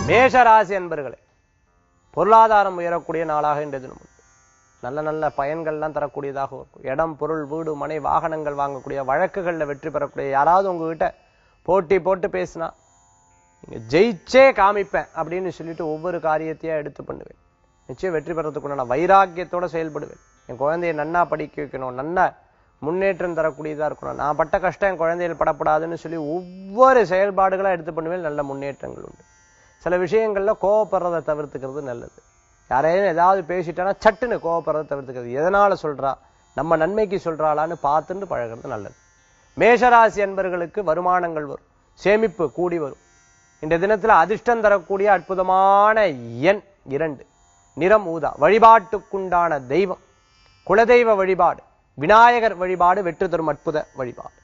மேஷ ராசி அன்பர்களே பொருளாதாரம் உயரக்கூடிய நாளாக இன்றைய தினம் உண்டு நல்ல நல்ல பயன்கள்லாம் தரக்கூடியதாக இருக்கும் இடம் பொருள் வீடு மனை வாகனங்கள் வாங்கக்கூடிய வழக்குகளில் வெற்றி பெறக்கூடிய யாராவது உங்ககிட்ட போட்டி போட்டு பேசினா நீங்க ஜெயிச்சே காமிப்பேன் அப்படின்னு சொல்லிட்டு ஒவ்வொரு காரியத்தையும் எடுத்து பண்ணுவேன் நிச்சயம் வெற்றி பெறதுக்குண்டான வைராக்கியத்தோட செயல்படுவேன் என் குழந்தைய நன்னா படிக்க வைக்கணும் நல்ல முன்னேற்றம் தரக்கூடியதா இருக்கணும் நான் பட்ட கஷ்டம் என் குழந்தைகள் படப்படாதுன்னு சொல்லி ஒவ்வொரு செயல்பாடுகளா எடுத்து பண்ணுவேன் நல்ல முன்னேற்றங்கள் உண்டு சில விஷயங்கள்ல கோவப்படுறதை தவிர்த்துக்கிறது நல்லது யாரையும் ஏதாவது பேசிட்டானா சட்டுன்னு கோவப்படுறதை தவிர்த்துக்கிறது எதனால சொல்றா நம்ம நன்மைக்கு சொல்றாளான்னு பார்த்துட்டு பழகிறது நல்லது மேஷராசி அன்பர்களுக்கு வருமானங்கள் வரும் சேமிப்பு கூடி வரும் இந்த தினத்துல அதிர்ஷ்டம் தரக்கூடிய அற்புதமான எண் இரண்டு நிறம் ஊதா வழிபாட்டுக்குண்டான தெய்வம் குலதெய்வ வழிபாடு விநாயகர் வழிபாடு வெற்றி தரும் அற்புத வழிபாடு